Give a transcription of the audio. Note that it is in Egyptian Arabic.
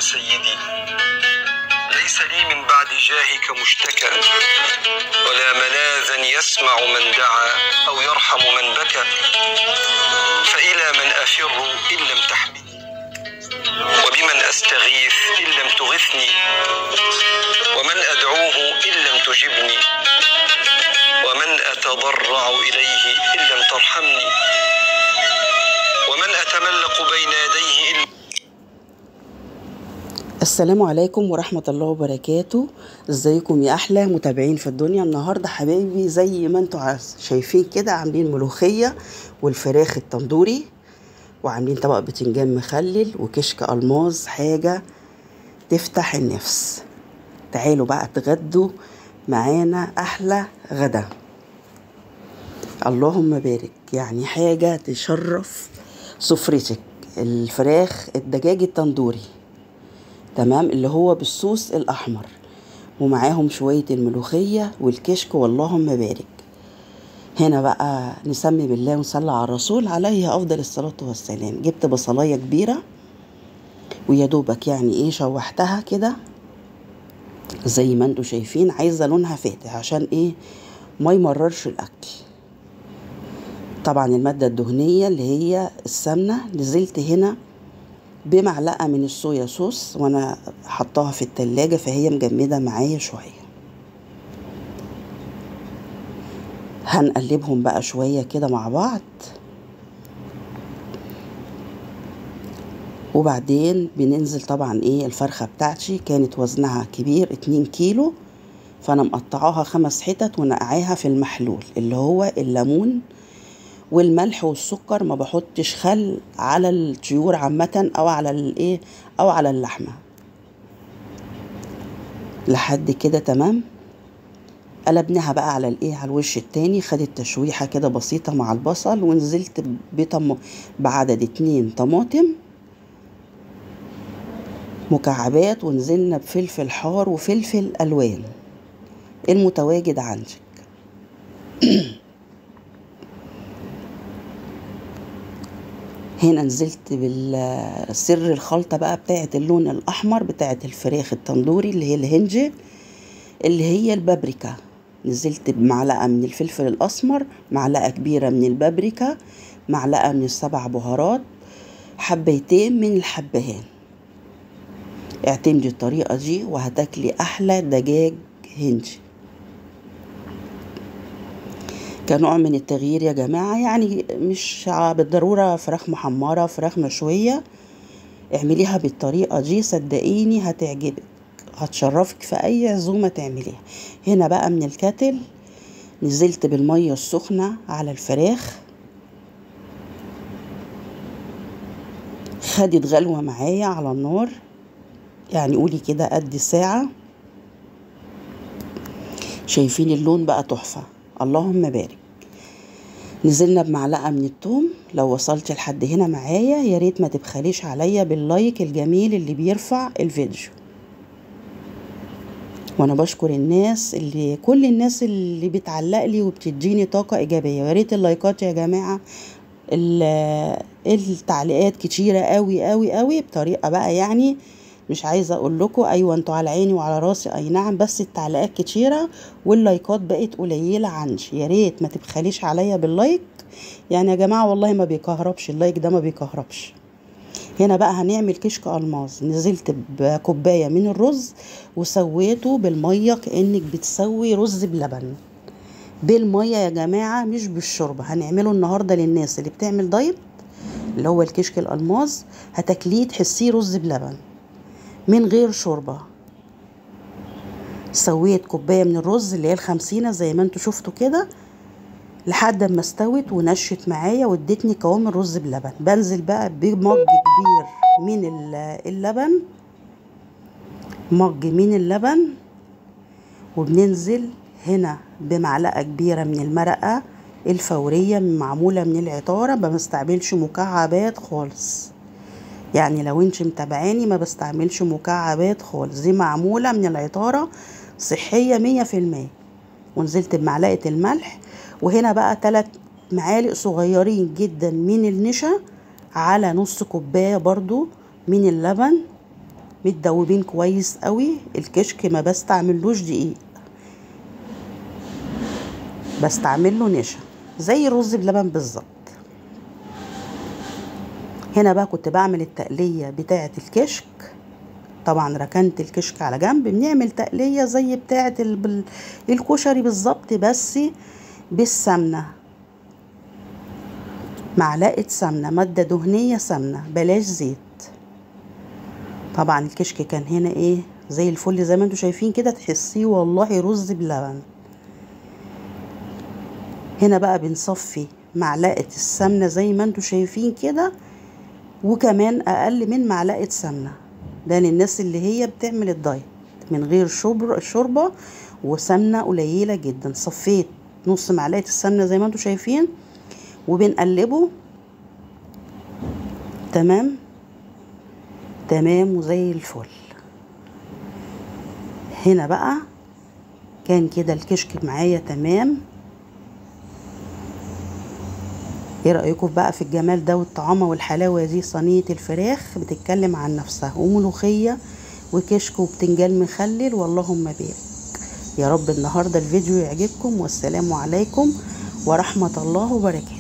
سيدي ليس لي من بعد جاهك مشتكى ولا ملاذا يسمع من دعا أو يرحم من بكى فإلى من أفر إن لم تحمني وبمن أستغيث إن لم تغثني ومن أدعوه إن لم تجبني ومن أتضرع إليه إن لم ترحمني ومن أتملق بين يديه إن السلام عليكم ورحمة الله وبركاته ازيكم يا احلى متابعين في الدنيا النهاردة حبايبي زي ما انتوا عايز- شايفين كده عاملين ملوخية والفراخ التندوري وعاملين طبق بتنجان مخلل وكشك الماظ حاجة تفتح النفس تعالوا بقى تغدوا معانا احلى غدا اللهم بارك يعني حاجة تشرف سفرتك الفراخ الدجاج التندوري تمام اللي هو بالصوص الأحمر ومعاهم شوية الملوخية والكشك واللهم بارك هنا بقى نسمي بالله ونصلي على الرسول عليه أفضل الصلاة والسلام جبت بصلاية كبيرة ويا دوبك يعني ايه شوحتها كده زي ما انتوا شايفين عايزة لونها فاتح عشان ايه ما يمررش الأكل طبعا المادة الدهنية اللي هي السمنة نزلت هنا بمعلقة من الصويا صوص وانا حطاها في التلاجة فهي مجمدة معايا شوية هنقلبهم بقى شوية كده مع بعض وبعدين بننزل طبعا ايه الفرخة بتاعتي كانت وزنها كبير اتنين كيلو فانا مقطعاها خمس حتت ونقعاها في المحلول اللي هو الليمون والملح والسكر ما بحطش خل على الطيور عامة او على الايه او على اللحمة لحد كده تمام قلبناها بقى على الايه على الوش التاني خدت تشويحة كده بسيطة مع البصل ونزلت بطم بعدد اتنين طماطم مكعبات ونزلنا بفلفل حار وفلفل الوان المتواجد عندك هنا نزلت بالسر الخلطة بقى بتاعة اللون الأحمر بتاعة الفراخ التندوري اللي هي الهنجة اللي هي البابريكا نزلت بمعلقة من الفلفل الأسمر معلقة كبيرة من البابريكا معلقة من السبع بهارات حبيتين من الحبهان اعتمدي الطريقة دي وهتاكلي أحلى دجاج هندي كنوع من التغيير يا جماعة يعني مش بالضرورة فراخ محمرة فراخ مشوية اعمليها بالطريقة دي صدقيني هتعجبك هتشرفك في أي عزومة تعمليها هنا بقى من الكتل نزلت بالمية السخنة على الفراخ خدت غلوة معايا على النار يعني قولي كده قد ساعة شايفين اللون بقى تحفة اللهم بارك نزلنا بمعلقة من التوم لو وصلت لحد هنا معايا يا ريت ما تبخليش عليا باللايك الجميل اللي بيرفع الفيديو وانا بشكر الناس اللي كل الناس اللي بتعلق لي وبتديني طاقة ايجابية يا ريت اللايكات يا جماعة ال- التعليقات كتيرة قوي قوي قوي بطريقة بقى يعني مش عايزه اقول لكم ايوه انتوا على عيني وعلى راسي اي نعم بس التعليقات كتيره واللايكات بقت قليله عندي يا ريت ما تبخليش عليا باللايك يعني يا جماعه والله ما بيكهربش اللايك ده ما بيكهربش هنا بقى هنعمل كشك الماظ نزلت بكوبايه من الرز وسويته بالميه كانك بتسوي رز بلبن بالميه يا جماعه مش بالشوربه هنعمله النهارده للناس اللي بتعمل دايت اللي هو الكشك الالماظ هتاكليه تحسيه رز بلبن من غير شوربة سويت كوباية من الرز اللي هي الخمسينة زي ما انتوا شفتوا كده لحد ما استوت ونشت معايا وادتني قوام الرز بلبن بنزل بقى بمج كبير من ال- اللبن مج من اللبن وبننزل هنا بمعلقة كبيرة من المرقة الفورية معمولة من العطارة ما بستعملش مكعبات خالص يعني لو انت متابعاني ما بستعملش مكعبات خالص دي معمولة من العطارة صحية مية في المية ونزلت بمعلقة الملح وهنا بقى تلات معالق صغيرين جدا من النشا على نص كوباية برضو من اللبن متدوبين كويس قوي الكشك ما بستعملوش دقيق بستعمله نشا زي الرز بلبن بالظبط هنا بقى كنت بعمل التقلية بتاعة الكشك طبعا ركنت الكشك على جنب بنعمل تقلية زي بتاعة ال- الكشري بالظبط بس بالسمنة معلقة سمنة مادة دهنية سمنة بلاش زيت طبعا الكشك كان هنا ايه زي الفل زي ما انتوا شايفين كده تحسيه والله رز بلبن هنا بقى بنصفي معلقة السمنة زي ما انتوا شايفين كده وكمان اقل من معلقة سمنة ده للناس اللي هي بتعمل الدايت من غير شبر شوربة وسمنة قليلة جدا صفيت نص معلقة السمنة زي ما انتوا شايفين وبنقلبه تمام تمام وزي الفل هنا بقى كان كده الكشك معايا تمام ايه رأيكم بقى في الجمال ده والطعامة والحلاوة دي صينية الفراخ بتتكلم عن نفسها وملوخية وكشك وبتنجان مخلل واللهم بارك يا رب النهاردة الفيديو يعجبكم والسلام عليكم ورحمة الله وبركاته